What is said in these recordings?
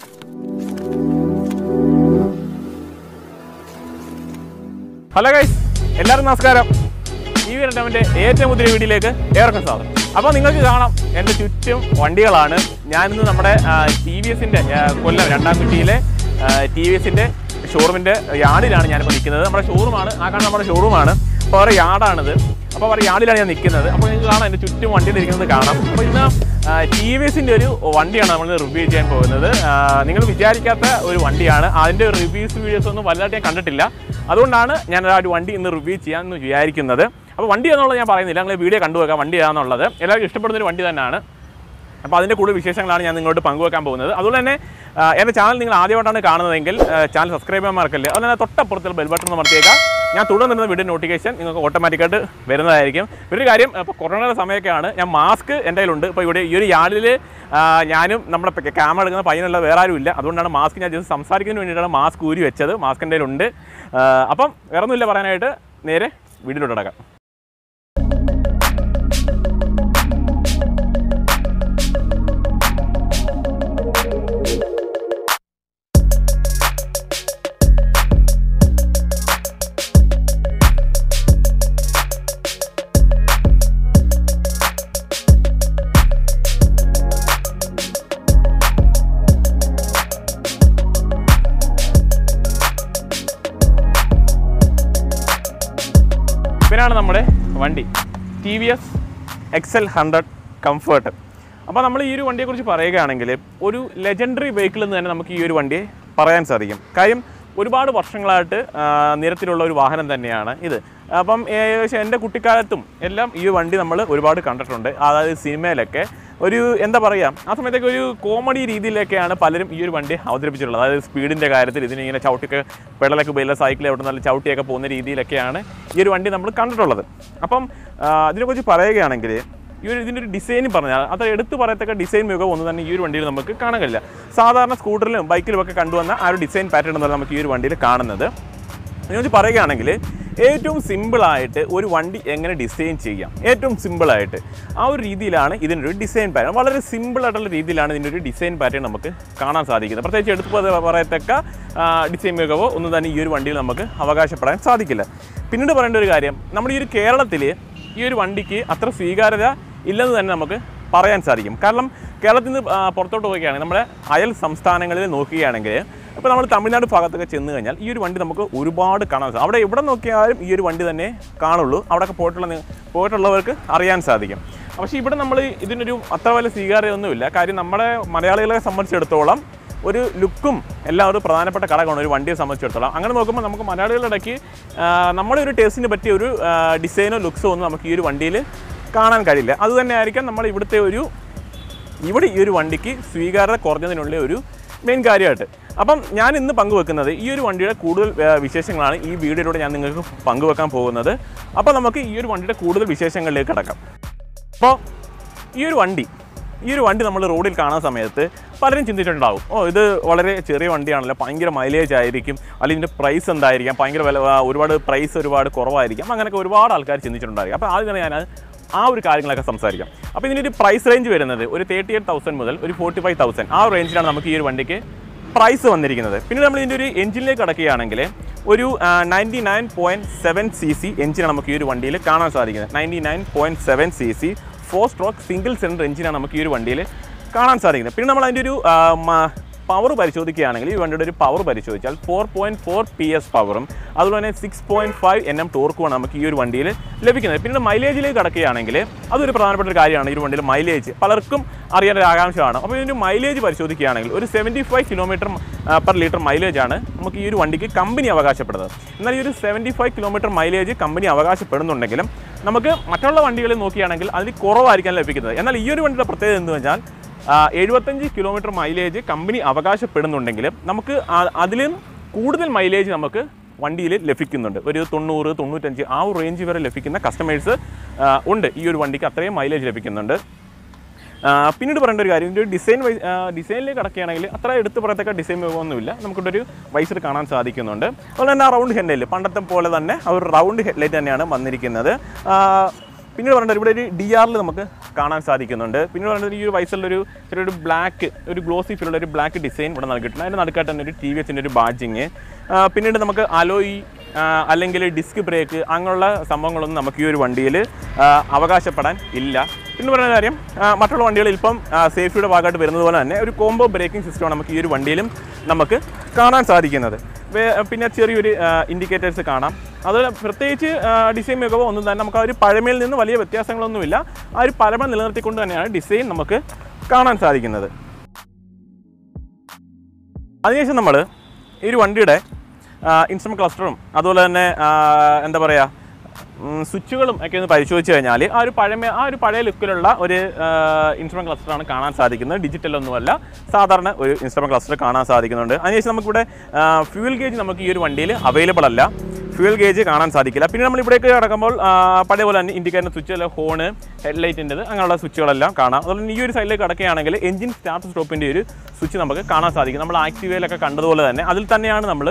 hello guys എല്ലാവർക്കും നമസ്കാരം ഈ വീരൻ്റെ ഏറ്റവും പുതിയ വീഡിയോയിലേക്ക് ഏവർക്കും സ്വാഗതം അപ്പോൾ നിങ്ങൾക്ക് കാണാം എൻ്റെ ചുറ്റും വണ്ടികളാണ് ഞാനിന്ന് നമ്മുടെ ടി വി എസിൻ്റെ കൊല്ലം രണ്ടാം കുട്ടിയിലെ ടി വി എസിൻ്റെ ഷോറൂമിൻ്റെ യാർഡിലാണ് ഞാനിപ്പോൾ നിൽക്കുന്നത് നമ്മുടെ ഷോറൂമാണ് ആ കാണുന്ന നമ്മുടെ ഷോറൂമാണ് അപ്പോൾ അവരുടെ യാർഡാണിത് അപ്പോൾ അവരുടെ യാർഡിലാണ് ഞാൻ നിൽക്കുന്നത് അപ്പോൾ നിങ്ങൾക്ക് കാണാം എൻ്റെ ചുറ്റും വണ്ടിയിലിരിക്കുന്നത് കാണാം അപ്പോൾ ഇന്ന് ടി വി എസിൻ്റെ ഒരു വണ്ടിയാണ് നമ്മൾ റിവ്യൂ ചെയ്യാൻ പോകുന്നത് നിങ്ങൾ വിചാരിക്കാത്ത ഒരു വണ്ടിയാണ് അതിൻ്റെ റിവ്യൂസ് വീഡിയോസ് ഒന്നും വലുതായിട്ട് ഞാൻ കണ്ടിട്ടില്ല അതുകൊണ്ടാണ് ഞാൻ ആ ഒരു വണ്ടി ഇന്ന് റിവ്യൂ ചെയ്യാമെന്ന് വിചാരിക്കുന്നത് അപ്പോൾ വണ്ടി എന്നുള്ളത് ഞാൻ പറയുന്നില്ല നിങ്ങൾ വീഡിയോ കണ്ടുവെക്കാം വണ്ടി ഏതാണെന്നുള്ളത് എല്ലാവർക്കും ഇഷ്ടപ്പെടുന്ന ഒരു വണ്ടി തന്നെയാണ് അപ്പോൾ അതിൻ്റെ കൂടുതൽ വിശേഷങ്ങളാണ് ഞാൻ നിങ്ങളോട് പങ്കുവെക്കാൻ പോകുന്നത് അതുപോലെ തന്നെ ആ, എൻ്റെ ചാനൽ നിങ്ങൾ ആദ്യമായിട്ടാണ് കാണുന്നതെങ്കിൽ ആ, ചാനൽ സബ്സ്ക്രൈബ് ചെയ്യാൻ മറക്കല്ലേ അതുപോലെ തന്നെ തൊട്ടപ്പുറത്തുള്ള ബെൽ ബട്ടൺ ഒന്ന് മറത്തിയേക്കാം ഞാൻ തുടർന്ന് വീഡിയോ നോട്ടിഫിക്കേഷൻ നിങ്ങൾക്ക് ഓട്ടോമാറ്റിക്കായിട്ട് വരുന്നതായിരിക്കും ഒരു കാര്യം ഇപ്പോൾ കൊറോണയുടെ സമയമൊക്കെയാണ് ഞാൻ മാസ്ക് എൻ്റെ കയ്യിലുണ്ട് ഇപ്പോൾ ഇവിടെ ഈ ഒരു യാർഡിൽ ഞാനും നമ്മുടെ ക്യാമറ എടുക്കുന്ന പയ്യനല്ല വേറെ ആരും ഇല്ല അതുകൊണ്ടാണ് മാസ്ക് ഞാൻ ജസ്റ്റ് സംസാരിക്കുന്നതിന് വേണ്ടിയിട്ടാണ് മാസ്ക് ഊരി വെച്ചത് മാസ്ക് എൻ്റെ കയ്യിലുണ്ട് ആ, അപ്പം വേറെ ഒന്നുമില്ല പറയാനായിട്ട് നേരെ വീഡിയോയിലോട്ട് കിടക്കാം ഇവനാണ് നമ്മുടെ വണ്ടി T V S XL hundred comfort അപ്പോൾ നമ്മൾ ഈ ഒരു വണ്ടിയെക്കുറിച്ച് പറയുകയാണെങ്കിൽ ഒരു ലെജൻഡറി വെഹിക്കിൾ എന്ന് തന്നെ നമുക്ക് ഈ ഒരു വണ്ടിയെ പറയാൻ സാധിക്കും കാര്യം ഒരുപാട് വർഷങ്ങളായിട്ട് ആ, നിരത്തിലുള്ള ഒരു വാഹനം തന്നെയാണ് ഇത് അപ്പം ഏകദേശം എൻ്റെ കുട്ടിക്കാലത്തും എല്ലാം ഈ വണ്ടി നമ്മൾ ഒരുപാട് കണ്ടിട്ടുണ്ട് അതായത് സിനിമയിലൊക്കെ ഒരു എന്താ പറയുക ആ സമയത്തൊക്കെ ഒരു കോമഡി രീതിയിലൊക്കെയാണ് പലരും ഈ ഒരു വണ്ടി അവതരിപ്പിച്ചിട്ടുള്ളത് അതായത് സ്പീഡിൻ്റെ കാര്യത്തിൽ ഇതിനിങ്ങനെ ചവിട്ടിയൊക്കെ പെടലൊക്കെ ഉപയോഗിച്ച സൈക്കിൾ എവിടെ നല്ല ചവിട്ടിയൊക്കെ പോകുന്ന രീതിയിലൊക്കെയാണ് ഈ ഒരു വണ്ടി നമ്മൾ കണ്ടിട്ടുള്ളത് അപ്പം ആ, ഇതിനെക്കുറിച്ച് പറയുകയാണെങ്കിൽ ഈ ഒരു ഇതിൻ്റെ ഒരു ഡിസൈൻ പറഞ്ഞാൽ അത് എടുത്തു പറയത്തക്ക ഡിസൈൻ മികവ് ഒന്നും തന്നെ ഈ ഒരു വണ്ടിയിൽ നമുക്ക് കാണാൻ കഴിയില്ല സാധാരണ സ്കൂട്ടറിലും ബൈക്കിലും ഒക്കെ കണ്ടുവന്ന ആ ഒരു ഡിസൈൻ പാറ്റേൺ എന്നാണ് നമുക്ക് ഈ ഒരു വണ്ടിയിൽ കാണുന്നത് ഇതിനെക്കുറിച്ച് പറയുകയാണെങ്കിൽ ഏറ്റവും സിമ്പിളായിട്ട് ഒരു വണ്ടി എങ്ങനെ ഡിസൈൻ ചെയ്യാം ഏറ്റവും സിമ്പിളായിട്ട് ആ ഒരു രീതിയിലാണ് ഇതിൻ്റെ ഒരു ഡിസൈൻ പാറ്റേൺ വളരെ സിമ്പിൾ ആയിട്ടുള്ള രീതിയിലാണ് ഇതിൻ്റെ ഒരു ഡിസൈൻ പാറ്റേൺ നമുക്ക് കാണാൻ സാധിക്കുന്നത് പ്രത്യേകിച്ച് എടുത്തു പറ- പറയത്തക്ക ഡിസൈൻ മികവോ ഒന്നും തന്നെ ഈ ഒരു വണ്ടിയിൽ നമുക്ക് അവകാശപ്പെടാൻ സാധിക്കില്ല പിന്നീട് പറയേണ്ട ഒരു കാര്യം നമ്മുടെ ഈ ഒരു കേരളത്തിൽ ഈ ഒരു വണ്ടിക്ക് അത്ര സ്വീകാര്യത ഇല്ലെന്ന് തന്നെ നമുക്ക് പറയാൻ സാധിക്കും കാരണം കേരളത്തിൽ നിന്ന് ആ, പുറത്തോട്ട് പോവുകയാണെങ്കിൽ നമ്മുടെ അയൽ സംസ്ഥാനങ്ങളിൽ നോക്കുകയാണെങ്കിൽ ഇപ്പോൾ നമ്മൾ തമിഴ്നാട് ഭാഗത്തൊക്കെ ചെന്ന് കഴിഞ്ഞാൽ ഈ ഒരു വണ്ടി നമുക്ക് ഒരുപാട് കാണാൻ സാധിക്കും അവിടെ എവിടെ നോക്കിയാലും ഈ ഒരു വണ്ടി തന്നെ കാണുള്ളൂ അവിടെയൊക്കെ പോയിട്ടുള്ള നി- പോയിട്ടുള്ളവർക്ക് അറിയാൻ സാധിക്കും പക്ഷേ ഇവിടെ നമ്മൾ ഇതിനൊരു അത്ര വലിയ സ്വീകാര്യതയൊന്നുമില്ല കാര്യം നമ്മുടെ മലയാളികളെ സംബന്ധിച്ചിടത്തോളം ഒരു ലുക്കും എല്ലാം ഒരു പ്രധാനപ്പെട്ട ഘടകമാണ് ഒരു വണ്ടിയെ സംബന്ധിച്ചിടത്തോളം അങ്ങനെ നോക്കുമ്പോൾ നമുക്ക് മലയാളികളുടെ ഇടയ്ക്ക് ആ, നമ്മുടെ ഒരു ടേസ്റ്റിന് പറ്റിയ ഒരു ആ, ഡിസൈനോ ലുക്സോ ഒന്നും നമുക്ക് ഈ ഒരു വണ്ടിയിൽ കാണാൻ കഴിയില്ല അത് തന്നെ ആയിരിക്കാം നമ്മൾ ഇവിടുത്തെ ഒരു ഇവിടെ ഈ ഒരു വണ്ടിക്ക് സ്വീകാര്യത കുറഞ്ഞതിനുള്ള ഒരു മെയിൻ കാര്യമായിട്ട് അപ്പം ഞാൻ ഇന്ന് പങ്കുവെക്കുന്നത് ഈ ഒരു വണ്ടിയുടെ കൂടുതൽ ആ, വിശേഷങ്ങളാണ് ഈ വീഡിയോയിലൂടെ ഞാൻ നിങ്ങൾക്ക് പങ്കുവെക്കാൻ പോകുന്നത് അപ്പോൾ നമുക്ക് ഈ ഒരു വണ്ടിയുടെ കൂടുതൽ വിശേഷങ്ങളിലേക്ക് കിടക്കാം അപ്പോൾ ഈ ഒരു വണ്ടി ഈ ഒരു വണ്ടി നമ്മൾ റോഡിൽ കാണുന്ന സമയത്ത് പലരും ചിന്തിച്ചിട്ടുണ്ടാവും ഓ ഇത് വളരെ ചെറിയ വണ്ടിയാണല്ലോ ഭയങ്കര മൈലേജ് ആയിരിക്കും അല്ലെങ്കിൽ ഇതിൻ്റെ പ്രൈസ് എന്തായിരിക്കാം ഭയങ്കര വില ആ, ഒരുപാട് പ്രൈസ് ഒരുപാട് കുറവായിരിക്കും അങ്ങനെയൊക്കെ ഒരുപാട് ആൾക്കാർ ചിന്തിച്ചിട്ടുണ്ടായിരിക്കും അപ്പോൾ ആദ്യം തന്നെ ഞാൻ ആ ഒരു കാര്യങ്ങളൊക്കെ സംസാരിക്കാം അപ്പോൾ ഇതിൻ്റെ ഒരു പ്രൈസ് റേഞ്ച് വരുന്നത് ഒരു തേർട്ടി എയ്റ്റ് തൗസൻഡ് മുതൽ ഒരു ഫോർട്ടി ഫൈവ് തൗസൻഡ് ആ റേഞ്ചിലാണ് നമുക്ക് ഈ ഒരു വണ്ടിക്ക് പ്രൈസ് വന്നിരിക്കുന്നത് പിന്നെ നമ്മൾ ഇതിൻ്റെ ഒരു എഞ്ചിനിലേക്ക് കടക്കുകയാണെങ്കിൽ ഒരു ninety nine point seven C C എഞ്ചിനാണ് നമുക്ക് ഈ ഒരു വണ്ടിയിൽ കാണാൻ സാധിക്കുന്നത് ninety nine point seven C C four stroke single cylinder എഞ്ചിനാണ് നമുക്ക് ഈ ഒരു വണ്ടിയിൽ കാണാൻ സാധിക്കുന്നത് പിന്നെ നമ്മൾ അതിൻ്റെ ഒരു പവർ പരിശോധിക്കുകയാണെങ്കിൽ ഈ വണ്ടിയുടെ ഒരു പവർ പരിശോധിച്ചാൽ four point four P S പവറും അതുപോലെ തന്നെ six point five N M ടോർക്കുമാണ് നമുക്ക് ഈ ഒരു വണ്ടിയിൽ ലഭിക്കുന്നത് പിന്നീട് മൈലേജിലേക്ക് കടക്കുകയാണെങ്കിൽ അതൊരു പ്രധാനപ്പെട്ട ഒരു കാര്യമാണ് ഈ ഒരു വണ്ടിയിൽ മൈലേജ് പലർക്കും അറിയേണ്ട ഒരു ആകാംക്ഷയാണ് അപ്പോൾ ഇതിൻ്റെ മൈലേജ് പരിശോധിക്കുകയാണെങ്കിൽ ഒരു seventy five kilometre per litre മൈലേജാണ് നമുക്ക് ഈ ഒരു വണ്ടിക്ക് കമ്പനി അവകാശപ്പെടുന്നത് എന്നാൽ ഈ ഒരു seventy five kilometre mileage company അവകാശപ്പെടുന്നുണ്ടെങ്കിലും നമുക്ക് മറ്റുള്ള വണ്ടികളിൽ നോക്കുകയാണെങ്കിൽ അതിൽ കുറവായിരിക്കാൻ ലഭിക്കുന്നത് എന്നാൽ ഈ ഒരു വണ്ടിയുടെ പ്രത്യേകത എന്ന് വെച്ചാൽ ആ, എഴുപത്തഞ്ച് കിലോമീറ്റർ മൈലേജ് കമ്പനി അവകാശപ്പെടുന്നുണ്ടെങ്കിലും നമുക്ക് ആ- അതിലും കൂടുതൽ മൈലേജ് നമുക്ക് വണ്ടിയിൽ ലഭിക്കുന്നുണ്ട് ഒരു തൊണ്ണൂറ് തൊണ്ണൂറ്റഞ്ച് ആ ഒരു റേഞ്ച് വരെ ലഭിക്കുന്ന കസ്റ്റമേഴ്സ് ഉണ്ട് ഈ ഒരു വണ്ടിക്ക് അത്രയും മൈലേജ് ലഭിക്കുന്നുണ്ട് ആ, പിന്നീട് പറയേണ്ട ഒരു കാര്യം ഇതിൻ്റെ ഒരു ഡിസൈൻ വൈ- ആ, ഡിസൈനിലേക്ക് കടക്കുകയാണെങ്കിൽ അത്ര എടുത്ത് പറയത്തക്ക ഡിസൈൻ ഒന്നുമില്ല നമുക്കിവിടെ ഒരു വൈസർ കാണാൻ സാധിക്കുന്നുണ്ട് അതുപോലെ തന്നെ ആ റൗണ്ട് ഹെഡ്ലൈറ്റ് പണ്ടത്തെ പോലെ തന്നെ ആ ഒരു റൗണ്ട് ഹെഡ്ലൈറ്റ് തന്നെയാണ് വന്നിരിക്കുന്നത് ആ, പിന്നീട് പറയേണ്ട ഇവിടെ ഒരു ഡി ആറിൽ നമുക്ക് കാണാൻ സാധിക്കുന്നുണ്ട് പിന്നെ പറയുന്നത് ഈ ഒരു വയസ്സുള്ളൊരു ചെറിയൊരു ബ്ലാക്ക് ഒരു ഗ്ലോസി ഫീലുള്ള ഒരു ബ്ലാക്ക് ഡിസൈൻ ഇവിടെ നൽകിയിട്ടുണ്ട് അതിൻ്റെ നടുക്കായിട്ട് തന്നെ ഒരു ടി വി എസിൻ്റെ ഒരു ബാഡ്ജിങ് പിന്നീട് നമുക്ക് അലോയി ആ, അല്ലെങ്കിൽ ഡിസ്ക് ബ്രേക്ക് അങ്ങനെയുള്ള സംഭവങ്ങളൊന്നും നമുക്ക് ഈ ഒരു വണ്ടിയിൽ അവകാശപ്പെടാൻ ഇല്ല പിന്നെ പറയുന്ന കാര്യം ആ, മറ്റുള്ള വണ്ടികളിൽ ഇപ്പം സേഫ്റ്റിയുടെ ഭാഗമായിട്ട് വരുന്നത് പോലെ തന്നെ ഒരു കോംബോ ബ്രേക്കിംഗ് സിസ്റ്റമാണ് നമുക്ക് ഈ ഒരു വണ്ടിയിലും നമുക്ക് കാണാൻ സാധിക്കുന്നത് വേ- പിന്നെ ചെറിയൊരു ഇൻഡിക്കേറ്റേഴ്സ് കാണാം അതുപോലെ പ്രത്യേകിച്ച് ഡിസൈൻ മികവോ ഒന്നും തന്നെ നമുക്ക് ആ ഒരു പഴമയിൽ നിന്ന് വലിയ വ്യത്യാസങ്ങളൊന്നുമില്ല ആ ഒരു പഴമ നിലനിർത്തിക്കൊണ്ട് തന്നെയാണ് ഡിസൈൻ നമുക്ക് കാണാൻ സാധിക്കുന്നത് അതിനുശേഷം നമ്മൾ ഈ ഒരു വണ്ടിയുടെ ഇൻസ്ട്രുമെൻറ്റ് ക്ലസ്റ്ററും അതുപോലെ തന്നെ ആ, എന്താ പറയുക ഉം, സ്വിച്ചുകളും ഒക്കെ ഒന്ന് പരിശോധിച്ച് കഴിഞ്ഞാൽ ആ ഒരു പഴമ ആ ഒരു പഴയ ലുക്കിലുള്ള ഒരു ഇൻസ്ട്രുമെൻറ്റ് ക്ലസ്റ്ററാണ് കാണാൻ സാധിക്കുന്നത് ഡിജിറ്റൽ ഒന്നുമല്ല സാധാരണ ഒരു ഇൻസ്ട്രുമെൻറ്റ് ക്ലസ്റ്റർ കാണാൻ സാധിക്കുന്നുണ്ട് അതിനുശേഷം നമുക്കിവിടെ ഫ്യൂൽ ഗേജ് നമുക്ക് ഈ ഒരു വണ്ടിയിൽ അവൈലബിൾ അല്ല ഫ്യൂൽ ഗേജ് കാണാൻ സാധിക്കില്ല പിന്നെ നമ്മൾ ഇവിടേക്ക് കിടക്കുമ്പോൾ പഴയ പോലെ തന്നെ ഇൻഡിക്കേറ്റർ സ്വിച്ച് അല്ല ഹോണ് ഹെഡ്ലൈറ്റിൻ്റെത് അങ്ങനെയുള്ള സ്വിച്ചുകളെല്ലാം കാണാം അതുപോലെ തന്നെ ഈ ഒരു സൈഡിലേക്ക് കിടക്കുകയാണെങ്കിൽ എഞ്ചിൻ സ്റ്റാർട്ട് സ്റ്റോപ്പിൻ്റെ ഒരു സ്വിച്ച് നമുക്ക് കാണാൻ സാധിക്കും നമ്മൾ ആക്റ്റീവയിലൊക്കെ കണ്ടതുപോലെ തന്നെ അതിൽ തന്നെയാണ് നമ്മൾ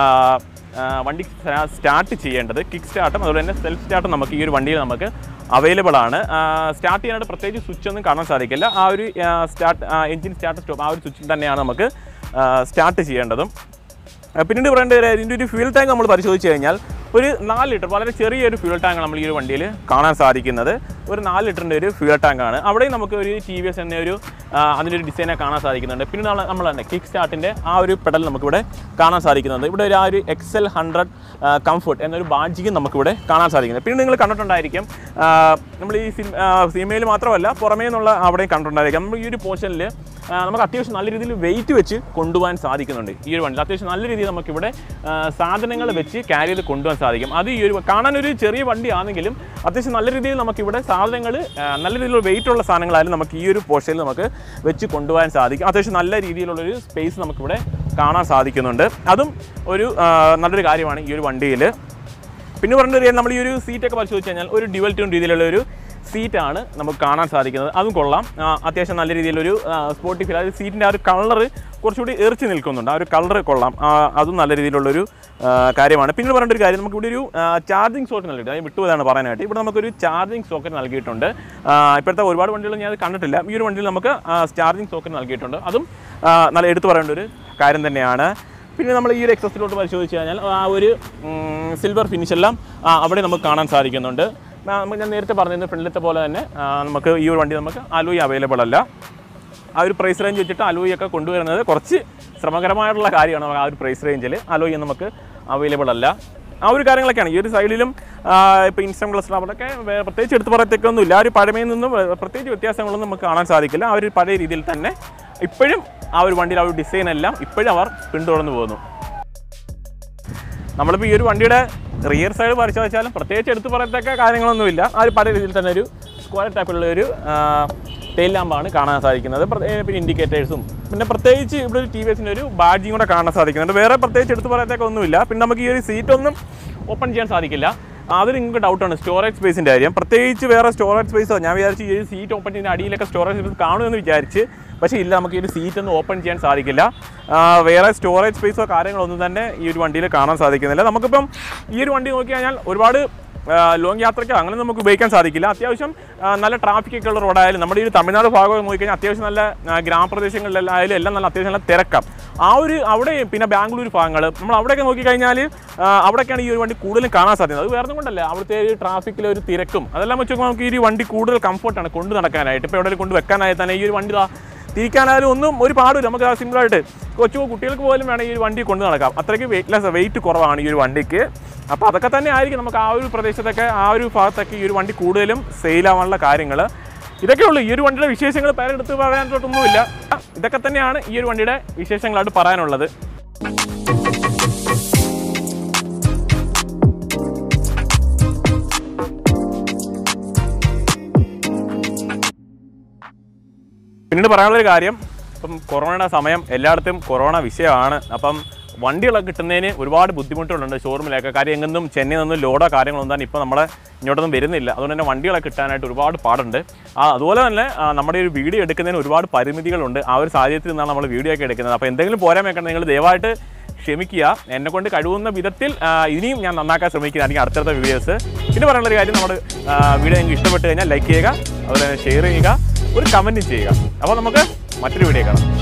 വണ്ടി സ്റ്റാർട്ട് ചെയ്യേണ്ടത് കിക്ക് സ്റ്റാർട്ടും അതുപോലെ തന്നെ സെൽഫ് സ്റ്റാർട്ടും നമുക്ക് ഈ ഒരു വണ്ടിയിൽ നമുക്ക് അവൈലബിൾ ആണ് സ്റ്റാർട്ട് ചെയ്യാനായിട്ട് പ്രത്യേകിച്ച് സ്വിച്ച് ഒന്നും കാണാൻ സാധിക്കില്ല ആ ഒരു സ്റ്റാർട്ട് എഞ്ചിൻ സ്റ്റാർട്ട് സ്റ്റോപ്പ് ആ ഒരു സ്വിച്ചിൽ തന്നെയാണ് നമുക്ക് സ്റ്റാർട്ട് ചെയ്യേണ്ടതും ആ, പിന്നീട് പറയേണ്ട ഒരു ഇതിൻ്റെ ഒരു ഫ്യൂൽ ടാങ്ക് നമ്മൾ പരിശോധിച്ച് കഴിഞ്ഞാൽ ഒരു നാല് ലിറ്റർ വളരെ ചെറിയൊരു ഫ്യൂൽ ടാങ്ക് നമ്മൾ ഈ ഒരു വണ്ടിയിൽ കാണാൻ സാധിക്കുന്നത് ഒരു നാല് ലിറ്ററിൻ്റെ ഒരു ഫ്യൂൽ ടാങ്കാണ് അവിടെയും നമുക്ക് ഒരു ടി വി എസ് എന്ന ഒരു ആ, അതിൻ്റെ ഒരു ഡിസൈനെ കാണാൻ സാധിക്കുന്നുണ്ട് പിന്നെ നമ്മൾ നമ്മൾ തന്നെ കിക്ക് സ്റ്റാർട്ടിൻ്റെ ആ ഒരു പെഡൽ നമുക്കിവിടെ കാണാൻ സാധിക്കുന്നുണ്ട് ഇവിടെ ഒരു ആ ഒരു എക്സൽ ഹൺഡ്രഡ് കംഫർട്ട് എന്നൊരു ബാഡ്ജിക്കും നമുക്കിവിടെ കാണാൻ സാധിക്കുന്നത് പിന്നെ നിങ്ങൾ കണ്ടിട്ടുണ്ടായിരിക്കും ആ, നമ്മൾ ഈ സിനിമയിൽ മാത്രമല്ല പുറമേ നിന്നുള്ള അവിടെയും കണ്ടിട്ടുണ്ടായിരിക്കും നമ്മൾ ഈ ഒരു പോർഷനിൽ നമുക്ക് അത്യാവശ്യം നല്ല രീതിയിൽ വെയിറ്റ് വെച്ച് കൊണ്ടുപോകാൻ സാധിക്കുന്നുണ്ട് ഈ ഒരു വണ്ടിയിൽ അത്യാവശ്യം നല്ല രീതിയിൽ നമുക്കിവിടെ ആ, സാധനങ്ങൾ വെച്ച് ക്യാരി ചെയ്ത് കൊണ്ടുപോകാൻ സാധിക്കും അത് ഈ ഒരു കാണാൻ ഒരു ചെറിയ വണ്ടി ആണെങ്കിലും അത്യാവശ്യം നല്ല രീതിയിൽ നമുക്കിവിടെ സാധനങ്ങൾ നല്ല രീതിയിലുള്ള വെയിറ്റ് ഉള്ള സാധനങ്ങളായാലും നമുക്ക് ഈ ഒരു പോർഷനിൽ നമുക്ക് വെച്ച് കൊണ്ടുപോകാൻ സാധിക്കും അത്യാവശ്യം നല്ല രീതിയിലുള്ളൊരു സ്പേസ് നമുക്കിവിടെ കാണാൻ സാധിക്കുന്നുണ്ട് അതും ഒരു ആ, നല്ലൊരു കാര്യമാണ് ഈ ഒരു വണ്ടിയിൽ പിന്നെ പറഞ്ഞ കാര്യം നമ്മൾ ഈ ഒരു സീറ്റൊക്കെ പരിശോധിച്ച് കഴിഞ്ഞാൽ ഒരു ഡ്യുവൽ ട്യൂൺ രീതിയിലുള്ള ഒരു സീറ്റാണ് നമുക്ക് കാണാൻ സാധിക്കുന്നത് അതും കൊള്ളാം ആ, അത്യാവശ്യം നല്ല രീതിയിലൊരു സ്പോട്ടി ഫീൽ അതായത് സീറ്റിൻ്റെ ആ ഒരു കളറ് കുറച്ചുകൂടി എറിച്ച് നിൽക്കുന്നുണ്ട് ആ ഒരു കളർ കൊള്ളാം ആ, അതും നല്ല രീതിയിലുള്ളൊരു ആ, കാര്യമാണ് പിന്നെ പറയേണ്ട ഒരു കാര്യം നമുക്ക് ഇവിടെ ഒരു ചാർജിങ് സോക്കറ്റ് നൽകിയിട്ടുണ്ട് അത് വിട്ടുപോയതാണ് പറയാനായിട്ട് ഇവിടെ നമുക്കൊരു ചാർജിങ് സോക്കറ്റ് നൽകിയിട്ടുണ്ട് ആ, ഇപ്പോഴത്തെ ഒരുപാട് വണ്ടികൾ ഞാൻ അത് കണ്ടിട്ടില്ല ഈ ഒരു വണ്ടിയിൽ നമുക്ക് ചാർജിങ് സോക്കറ്റ് നൽകിയിട്ടുണ്ട് അതും ആ, നല്ല എടുത്തു പറയേണ്ട ഒരു കാര്യം തന്നെയാണ് പിന്നെ നമ്മൾ ഈ ഒരു എക്സസിലോട്ട് പരിശോധിച്ച് കഴിഞ്ഞാൽ ആ ഒരു സിൽവർ ഫിനിഷ് എല്ലാം ആ, അവിടെ നമുക്ക് കാണാൻ സാധിക്കുന്നുണ്ട് ആ, നമുക്ക് ഞാൻ നേരത്തെ പറഞ്ഞിരുന്ന ഫ്രണ്ടിലത്തെ പോലെ തന്നെ ആ, നമുക്ക് ഈ ഒരു വണ്ടി നമുക്ക് അലോയി അവൈലബിൾ അല്ല ആ ഒരു പ്രൈസ് റേഞ്ച് വെച്ചിട്ട് അലോയി ഒക്കെ കൊണ്ടുവരുന്നത് കുറച്ച് ശ്രമകരമായിട്ടുള്ള കാര്യമാണ് നമുക്ക് ആ ഒരു പ്രൈസ് റേഞ്ചിൽ അലോയി നമുക്ക് അവൈലബിൾ അല്ല ആ ഒരു കാര്യങ്ങളൊക്കെയാണ് ഈ ഒരു സൈഡിലും ഇപ്പോൾ ഇൻസ്റ്റം ക്ലസ്റ്റർ അവിടെയൊക്കെ വേ- പ്രത്യേകിച്ച് എടുത്ത് പറയത്തേക്കൊന്നും ഇല്ല ആ ഒരു പഴമയിൽ നിന്നും വേ- പ്രത്യേകിച്ച് വ്യത്യാസങ്ങളൊന്നും നമുക്ക് കാണാൻ സാധിക്കില്ല ആ ഒരു പഴയ രീതിയിൽ തന്നെ ഇപ്പോഴും ആ ഒരു വണ്ടിയിൽ ആ ഒരു ഡിസൈൻ എല്ലാം ഇപ്പോഴും അവർ പിന്തുടർന്നു പോകുന്നു നമ്മളിപ്പോൾ ഈ ഒരു വണ്ടിയുടെ റിയർ സൈഡ് പരിശോധിച്ചാലും പ്രത്യേകിച്ച് എടുത്തു പറയത്തക്ക കാര്യങ്ങളൊന്നുമില്ല ആ ഒരു പല രീതിയിൽ തന്നെ ഒരു സ്ക്വയർ ടൈപ്പിലുള്ള ഒരു ടെയിൽ ലാമ്പാണ് കാണാൻ സാധിക്കുന്നത് പ്ര- ഏ, പിന്നെ ഇൻഡിക്കേറ്റേഴ്സും പിന്നെ പ്രത്യേകിച്ച് ഇവിടെ ഒരു ടി വി എസിൻ്റെ ഒരു ബാഡ്ജിങ് കൂടെ കാണാൻ സാധിക്കുന്നുണ്ട് വേറെ പ്രത്യേകിച്ച് എടുത്തു പറയത്തക്ക ഒന്നുമില്ല പിന്നെ നമുക്ക് ഈ ഒരു സീറ്റൊന്നും ഓപ്പൺ ചെയ്യാൻ സാധിക്കില്ല അതിൽ നിങ്ങൾക്ക് ഡൗട്ടാണ് സ്റ്റോറേജ് സ്പേസിൻ്റെ കാര്യം പ്രത്യേകിച്ച് വേറെ സ്റ്റോറേജ് സ്പേസോ ഞാൻ വിചാരിച്ചു ഈ ഒരു സീറ്റ് ഓപ്പൺ ചെയ്യുന്ന അടിയിലൊക്കെ സ്റ്റോറേജ് സ്പേസ് കാണുമെന്ന് വിചാരിച്ച് പക്ഷേ ഇല്ല നമുക്ക് ഈ ഒരു സീറ്റ് ഒന്നും ഓപ്പൺ ചെയ്യാൻ സാധിക്കില്ല ആ, വേറെ സ്റ്റോറേജ് സ്പേസോ കാര്യങ്ങളൊന്നും തന്നെ ഈ ഒരു വണ്ടിയിൽ കാണാൻ സാധിക്കുന്നില്ല നമുക്കിപ്പം ഈ ഒരു വണ്ടി നോക്കി കഴിഞ്ഞാൽ ഒരുപാട് ലോങ് യാത്രയ്ക്ക് അങ്ങനെ നമുക്ക് ഉപയോഗിക്കാൻ സാധിക്കില്ല അത്യാവശ്യം ആ, നല്ല ട്രാഫിക് ഒക്കെ ഉള്ള റോഡായാലും നമ്മുടെ ഈ ഒരു തമിഴ്നാട് ഭാഗമൊക്കെ നോക്കിക്കഴിഞ്ഞാൽ അത്യാവശ്യം നല്ല ആ, ഗ്രാമപ്രദേശങ്ങളിലായാലും എല്ലാം നല്ല അത്യാവശ്യം നല്ല തിരക്കാം ആ ഒരു അവിടെ പിന്നെ ബാംഗ്ലൂർ ഭാഗങ്ങൾ നമ്മൾ അവിടെയൊക്കെ നോക്കിക്കഴിഞ്ഞാൽ ആ, അവിടെയൊക്കെയാണ് ഈ ഒരു വണ്ടി കൂടുതലും കാണാൻ സാധിക്കുന്നത് അത് വേറെ ഒന്നും കൊണ്ടല്ല അവിടുത്തെ ഒരു ട്രാഫിക്കിലെ ഒരു തിരക്കും അതെല്ലാം വെച്ച് നോക്കുമ്പോൾ നമുക്ക് ഈ ഒരു വണ്ടി കൂടുതൽ കംഫർട്ടാണ് കൊണ്ട് നടക്കാനായിട്ട് ഇപ്പോൾ എവിടെയെങ്കിലും കൊണ്ട് വെക്കാനായി തന്നെ ഈ ഒരു വണ്ടി ദാ തിരിക്കാനായാലും ഒന്നും ഒരു പാടില്ല നമുക്ക് ആ സിമ്പിളായിട്ട് കൊച്ചു കുട്ടികൾക്ക് പോലും വേണം ഈ ഒരു വണ്ടി കൊണ്ട് നടക്കാം അത്രയ്ക്ക് വെയിറ്റ്ലെസ് വെയിറ്റ് കുറവാണ് ഈ ഒരു വണ്ടിക്ക് അപ്പോൾ അതൊക്കെ തന്നെ ആയിരിക്കും നമുക്ക് ആ ഒരു പ്രദേശത്തൊക്കെ ആ ഒരു ഭാഗത്തൊക്കെ ഈ ഒരു വണ്ടി കൂടുതലും സെയിലാവാനുള്ള കാര്യങ്ങൾ ഇതൊക്കെ ഉള്ളൂ ഈ ഒരു വണ്ടിയുടെ വിശേഷങ്ങൾ പേരെടുത്ത് പറയാനായിട്ടൊന്നുമില്ല ഇതൊക്കെ തന്നെയാണ് ഈ ഒരു വണ്ടിയുടെ വിശേഷങ്ങളായിട്ട് പറയാനുള്ളത് പിന്നീട് പറയാനുള്ളൊരു കാര്യം ഇപ്പം കൊറോണയുടെ സമയം എല്ലായിടത്തും കൊറോണ വിഷയമാണ് അപ്പം വണ്ടികളൊക്കെ കിട്ടുന്നതിന് ഒരുപാട് ബുദ്ധിമുട്ടുകളുണ്ട് ഷോറൂമിലൊക്കെ കാര്യം എങ്ങൊന്നും ചെന്നൈയിൽ നിന്നും ലോഡോ കാര്യങ്ങളൊന്നും തന്നെ ഇപ്പോൾ നമ്മളെ ഇങ്ങോട്ടൊന്നും വരുന്നില്ല അതുകൊണ്ട് തന്നെ വണ്ടികളൊക്കെ കിട്ടാനായിട്ട് ഒരുപാട് പാടുണ്ട് ആ അതുപോലെ തന്നെ ആ, നമ്മുടെ ഒരു വീഡിയോ എടുക്കുന്നതിന് ഒരുപാട് പരിമിതികളുണ്ട് ആ ഒരു സാഹചര്യത്തിൽ നിന്നാണ് നമ്മൾ വീഡിയോ ഒക്കെ എടുക്കുന്നത് അപ്പോൾ എന്തെങ്കിലും പോരാൻ വെക്കണം നിങ്ങൾ ദയവായിട്ട് ക്ഷമിക്കുക എന്നെ കൊണ്ട് കഴിവുന്ന വിധത്തിൽ ആ, ഇനിയും ഞാൻ നന്നാക്കാൻ ശ്രമിക്കുന്നതായിരിക്കും അടുത്തടുത്ത വീഡിയോസ് പിന്നെ പറയാനുള്ള ഒരു കാര്യം നമ്മുടെ ആ, വീഡിയോ നിങ്ങൾക്ക് ഇഷ്ടപ്പെട്ട് കഴിഞ്ഞാൽ ലൈക്ക് ചെയ്യുക അതുപോലെ തന്നെ ഷെയർ ചെയ്യുക ഒരു കമൻറ്റും ചെയ്യുക അപ്പോൾ നമുക്ക് മറ്റൊരു വീഡിയോ കാണാം